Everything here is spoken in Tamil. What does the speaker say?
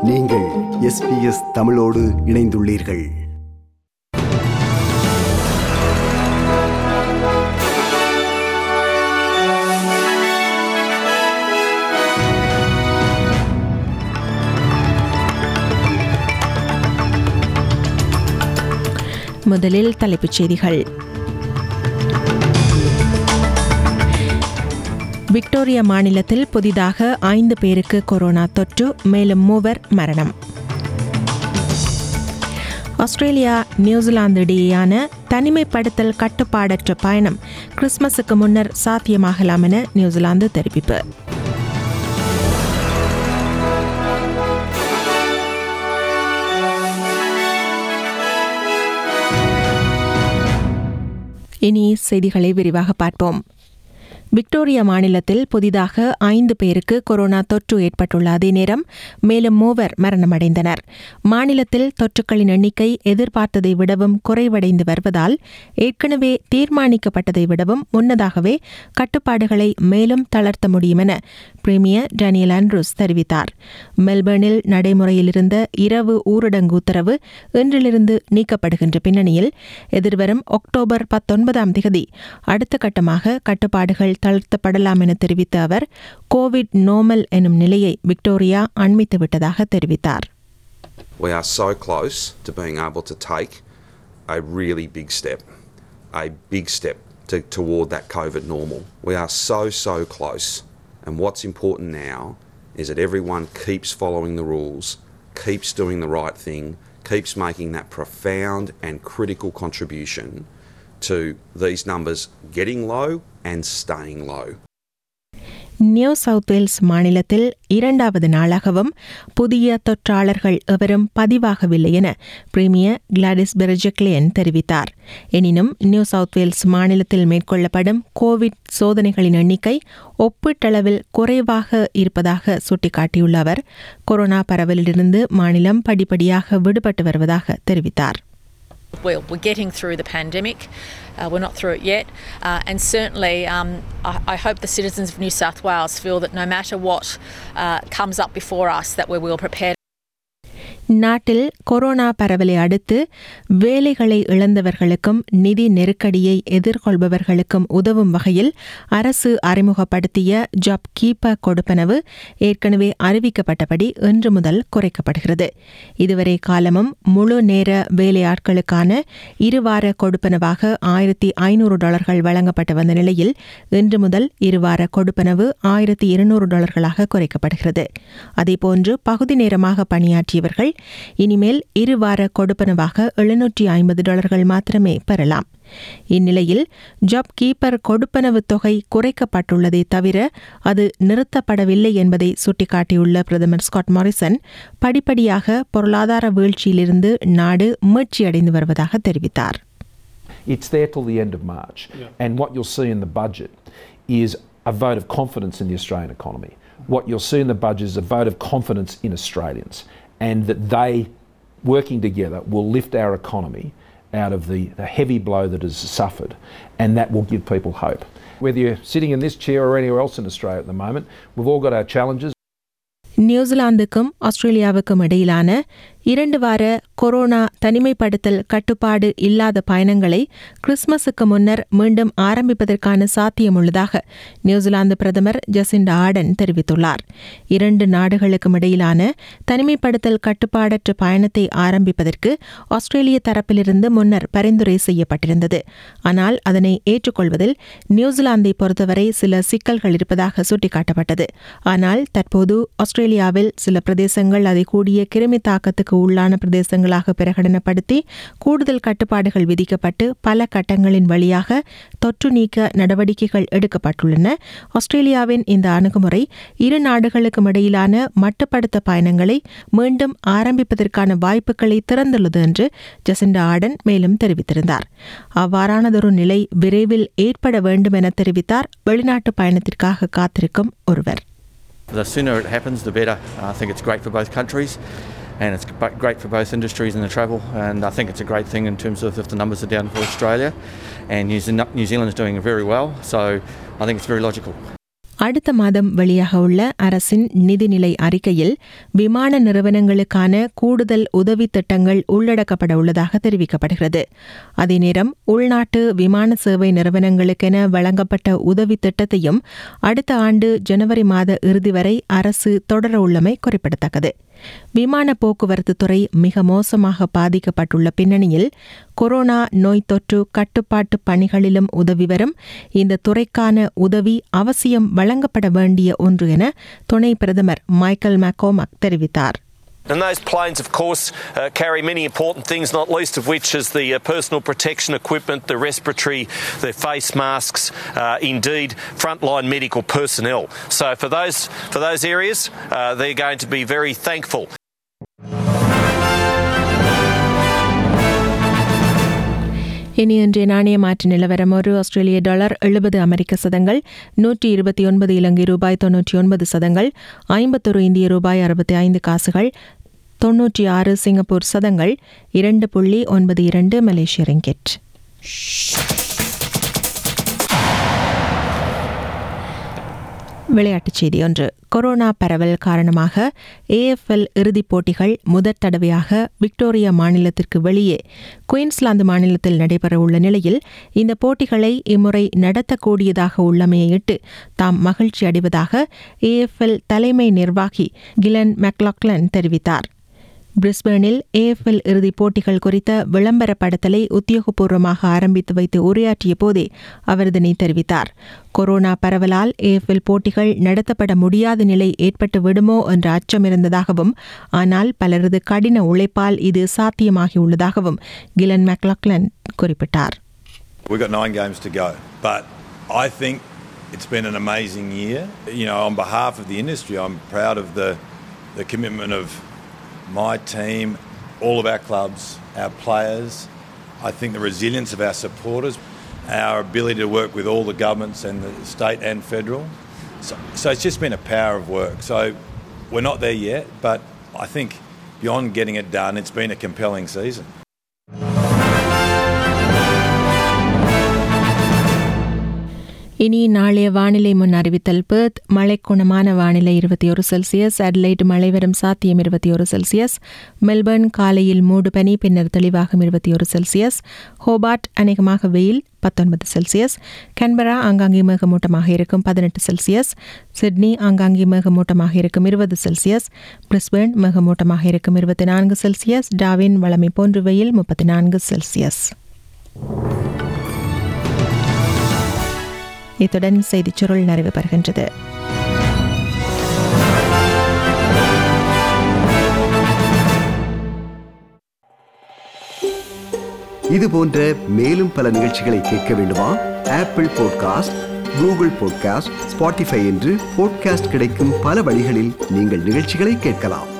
நீங்கள் எஸ்பிஎஸ் தமிழோடு இணைந்துள்ளீர்கள் முதலில் தலைப்புச் செய்திகள் விக்டோரியா மாநிலத்தில் புதிதாக ஐந்து பேருக்கு கொரோனா தொற்று மேலும் மூவர் மரணம் ஆஸ்திரேலியா நியூசிலாந்து இடையேயான தனிமைப்படுத்தல் கட்டுப்பாடற்ற பயணம் கிறிஸ்மஸுக்கு முன்னர் சாத்தியமாகலாம் என நியூசிலாந்து தெரிவிப்பு இனி செய்திகளை விரிவாக பார்ப்போம் விக்டோரியா மாநிலத்தில் புதிதாக ஐந்து பேருக்கு கொரோனா தொற்று ஏற்பட்டுள்ள அதே நேரம் மேலும் மூவர் மரணமடைந்தனர் மாநிலத்தில் தொற்றுக்களின் எண்ணிக்கை எதிர்பார்த்ததை விடவும் குறைவடைந்து வருவதால் ஏற்கனவே தீர்மானிக்கப்பட்டதை விடவும் முன்னதாகவே கட்டுப்பாடுகளை மேலும் தளர்த்த முடியும் என பிரீமியர் டேனியல் ஆண்ட்ரூஸ் தெரிவித்தார் மெல்பர்னில் நடைமுறையில் இருந்த இரவு ஊரடங்கு உத்தரவு இன்றிலிருந்து நீக்கப்படுகின்ற பின்னணியில் எதிர்வரும் அக்டோபர் பத்தொன்பதாம் தேதி அடுத்த கட்டமாக கட்டுப்பாடுகள் தளர்த்தப்படலாம் என தெரிவித்த அவர் கோவிட் நோமல் எனும் நிலையை விக்டோரியா அண்மித்து விட்டதாக தெரிவித்தார் We are so close to being able to take a really big step, a big step to, toward that COVID normal. We are so, so close. And what's important now is that everyone keeps following the rules, keeps doing the right thing, keeps making that profound and critical contribution to these numbers getting low and staying low. New South Wales மாநிலத்தில் இரண்டாவது நாளாகவும் புதிய தொற்றாளர்கள் எவரும் பதிவாகவில்லை என பிரீமியர் கிளாடிஸ் பெர்ஜக்லேயன் தெரிவித்தார் எனினும் நியூ சவுத் வேல்ஸ் மாநிலத்தில் மேற்கொள்ளப்படும் கோவிட் சோதனைகளின் எண்ணிக்கை ஒப்பீட்டளவில் குறைவாக இருப்பதாக சுட்டிக்காட்டியுள்ள அவர் கொரோனா பரவலிலிருந்து மாநிலம் படிப்படியாக விடுபட்டு வருவதாக தெரிவித்தார் Well, we're getting through the pandemic. Uh, we're not through it yet. Uh, and certainly, um, I, I hope the citizens of New South Wales feel that no matter what uh, comes up before us, that we're well prepared. நாட்டில் கொரோனா பரவலை அடுத்து வேலைகளை இழந்தவர்களுக்கும் நிதி நெருக்கடியை எதிர்கொள்பவர்களுக்கும் உதவும் வகையில் அரசு அறிமுகப்படுத்திய ஜாப் கீப்பர் கொடுப்பனவு ஏற்கனவே அறிவிக்கப்பட்டபடி இன்று முதல் குறைக்கப்படுகிறது இதுவரை காலமும் முழு நேர வேலையாட்களுக்கான இருவார கொடுப்பனவாக ஆயிரத்தி ஐநூறு டாலர்கள் வழங்கப்பட்டு வந்த நிலையில் இன்று முதல் இருவார கொடுப்பனவு ஆயிரத்தி இருநூறு டாலர்களாக குறைக்கப்படுகிறது அதேபோன்று பகுதி நேரமாக பணியாற்றியவர்கள் இனிமேல் இருவார கொடுப்பனவாக எழுநூற்றி ஐம்பது டாலர்கள் மாத்திரமே பெறலாம் இந்நிலையில் ஜாப் கீப்பர் கொடுப்பனவு தொகை குறைக்கப்பட்டுள்ளதே தவிர அது நிறுத்தப்படவில்லை என்பதை சுட்டிக்காட்டியுள்ள பிரதமர் ஸ்காட் மாரிசன் படிப்படியாக பொருளாதார வீழ்ச்சியிலிருந்து நாடு மீட்சியடைந்து வருவதாக தெரிவித்தார் It's there till the end of March. And what you'll see in the budget is a vote of confidence in the Australian economy. What you'll see in the budget is a vote of confidence in Australians and that they, working together, will lift our economy out of the, the heavy blow that has suffered and that will give people hope. Whether you're sitting in this chair or anywhere else in Australia at the moment, we've all got our challenges. நியூசிலாந்துக்கும் ஆஸ்திரேலியாவுக்கும் இடையிலான இரண்டு வார கொரோனா தனிமைப்படுத்தல் கட்டுப்பாடு இல்லாத பயணங்களை கிறிஸ்துமஸுக்கு முன்னர் மீண்டும் ஆரம்பிப்பதற்கான சாத்தியம் உள்ளதாக நியூசிலாந்து பிரதமர் ஜசிண்டா ஆர்டன் தெரிவித்துள்ளார் இரண்டு நாடுகளுக்கும் இடையிலான தனிமைப்படுத்தல் கட்டுப்பாடற்ற பயணத்தை ஆரம்பிப்பதற்கு ஆஸ்திரேலிய தரப்பிலிருந்து முன்னர் பரிந்துரை செய்யப்பட்டிருந்தது ஆனால் அதனை ஏற்றுக்கொள்வதில் நியூசிலாந்தை பொறுத்தவரை சில சிக்கல்கள் இருப்பதாக சுட்டிக்காட்டப்பட்டது ஆனால் தற்போது ஆஸ்திரேலியாவில் சில பிரதேசங்கள் அதை கூடிய கிருமி தாக்கத்துக்கு உள்ளான பிரதேசங்களாக பிரகடனப்படுத்தி கூடுதல் கட்டுப்பாடுகள் விதிக்கப்பட்டு பல கட்டங்களின் வழியாக தொற்று நீக்க நடவடிக்கைகள் எடுக்கப்பட்டுள்ளன ஆஸ்திரேலியாவின் இந்த அணுகுமுறை இரு நாடுகளுக்கும் இடையிலான மட்டுப்படுத்த பயணங்களை மீண்டும் ஆரம்பிப்பதற்கான வாய்ப்புகளை திறந்துள்ளது என்று ஜசிண்டா ஆர்டன் மேலும் தெரிவித்திருந்தார் அவ்வாறானதொரு நிலை விரைவில் ஏற்பட வேண்டும் என தெரிவித்தார் வெளிநாட்டு பயணத்திற்காக காத்திருக்கும் ஒருவர் The sooner it happens, the better. I think it's great for both countries and it's g- great for both industries and the travel. And I think it's a great thing in terms of if the numbers are down for Australia. And New, Zealand, New Zealand is doing very well, so I think it's very logical. அடுத்த மாதம் வெளியாக உள்ள அரசின் நிதிநிலை அறிக்கையில் விமான நிறுவனங்களுக்கான கூடுதல் உதவி திட்டங்கள் உள்ளடக்கப்பட உள்ளதாக தெரிவிக்கப்படுகிறது அதே நேரம் உள்நாட்டு விமான சேவை நிறுவனங்களுக்கென வழங்கப்பட்ட உதவி திட்டத்தையும் அடுத்த ஆண்டு ஜனவரி மாத இறுதி வரை அரசு தொடர உள்ளமை குறிப்பிடத்தக்கது விமான போக்குவரத்து துறை மிக மோசமாக பாதிக்கப்பட்டுள்ள பின்னணியில் கொரோனா நோய் தொற்று கட்டுப்பாட்டு பணிகளிலும் உதவி வரும் இந்த துறைக்கான உதவி அவசியம் வழங்கப்பட வேண்டிய ஒன்று என துணை பிரதமர் மைக்கேல் மேக்கோமக் தெரிவித்தார் And those planes, of course, uh, carry many important things, not least of which is the uh, personal protection equipment, the respiratory, the face masks, uh, indeed frontline medical personnel. So for those for those areas, uh, they're going to be very thankful. இனி இன்றைய நாணய மாற்று நிலவரம் ஒரு ஆஸ்திரேலிய டாலர் எழுபது அமெரிக்க சதங்கள் நூற்றி இருபத்தி ஒன்பது இலங்கை ரூபாய் தொன்னூற்றி ஒன்பது சதங்கள் ஐம்பத்தொரு இந்திய ரூபாய் அறுபத்தி ஐந்து காசுகள் தொன்னூற்றி ஆறு சிங்கப்பூர் சதங்கள் இரண்டு புள்ளி ஒன்பது இரண்டு மலேசிய ரிங்கெட் விளையாட்டுச் செய்தி ஒன்று கொரோனா பரவல் காரணமாக ஏஎஃப்எல் இறுதிப் போட்டிகள் முதற் தடவையாக விக்டோரியா மாநிலத்திற்கு வெளியே குயின்ஸ்லாந்து மாநிலத்தில் நடைபெறவுள்ள நிலையில் இந்த போட்டிகளை இம்முறை நடத்தக்கூடியதாக உள்ளமையிட்டு தாம் மகிழ்ச்சி அடைவதாக ஏஎஃப்எல் தலைமை நிர்வாகி கிலன் மெக்லாக்லன் தெரிவித்தார் பிரிஸ்பேனில் ஏஎஃப்எல் இறுதிப் போட்டிகள் குறித்த விளம்பரப்படுத்தலை உத்தியோகபூர்வமாக ஆரம்பித்து வைத்து உரையாற்றிய போதே அவர் இதனை தெரிவித்தார் கொரோனா பரவலால் ஏஎஃப்எல் போட்டிகள் நடத்தப்பட முடியாத நிலை ஏற்பட்டு விடுமோ என்ற அச்சம் இருந்ததாகவும் ஆனால் பலரது கடின உழைப்பால் இது சாத்தியமாகியுள்ளதாகவும் கிலன் மெக்லாக்லன் குறிப்பிட்டார் We've got nine games to go, but I think it's been an amazing year. You know, on behalf of the industry, I'm proud of the, the commitment of my team, all of our clubs, our players. I think the resilience of our supporters, our ability to work with all the governments and the state and federal. So, so it's just been a power of work. So we're not there yet, but I think beyond getting it done, it's been a compelling season. இனி நாளைய வானிலை முன் அறிவித்தல் பெர்த் மழைக்குணமான வானிலை இருபத்தி ஒரு செல்சியஸ் அட்லைட் மழை வரும் சாத்தியம் இருபத்தி ஒரு செல்சியஸ் மெல்பர்ன் காலையில் மூடு பனி பின்னர் தெளிவாகும் இருபத்தி ஒரு செல்சியஸ் ஹோபார்ட் அநேகமாக வெயில் பத்தொன்பது செல்சியஸ் கன்பரா ஆங்காங்கே மேகமூட்டமாக இருக்கும் பதினெட்டு செல்சியஸ் சிட்னி ஆங்காங்கே மேகமூட்டமாக இருக்கும் இருபது செல்சியஸ் பிரிஸ்பேர்ன் மேகமூட்டமாக இருக்கும் இருபத்தி நான்கு செல்சியஸ் டாவின் வளமை போன்று வெயில் முப்பத்தி நான்கு செல்சியஸ் இத்துடன் செய்திச் சுருள் நிறைவு பெறுகின்றது இது போன்ற மேலும் பல நிகழ்ச்சிகளை கேட்க வேண்டுமா Apple podcast Google podcast Spotify என்று பாட்காஸ்ட் கிடைக்கும் பல வழிகளில் நீங்கள் நிகழ்ச்சிகளை கேட்கலாம்